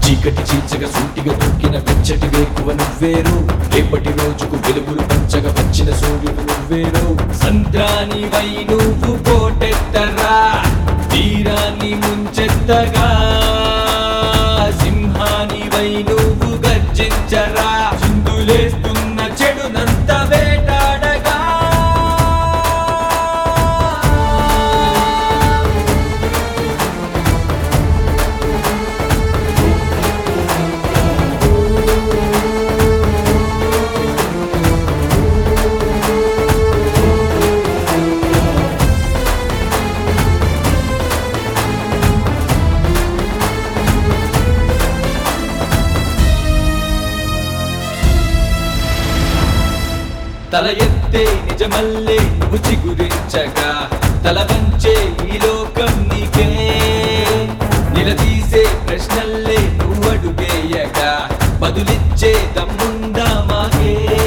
చీకటి చీల్చగా సూటిగా దొక్కిన వెచ్చటి వేకువ నువ్వేరు రేపటి రోజుకు వెలుగులు పంచగా వచ్చిన సూర్యుడు నువ్వేరు సంద్రాని వై నువ్వు కోటెత్తరా తీరాన్ని ముంచెత్తగా సింహాని వై నువ్వు గర్జించరా చిందులేస్తున్న చెడునంత వేటాడగా తల ఎత్తే నిజమల్లే నువ్వు చిగురించగా తల వంచే ఈ లోకం నీకే నిలదీసే ప్రశ్నల్లే నువ్వు అడుగేయగా బదులిచ్చే దమ్ముందా మాకే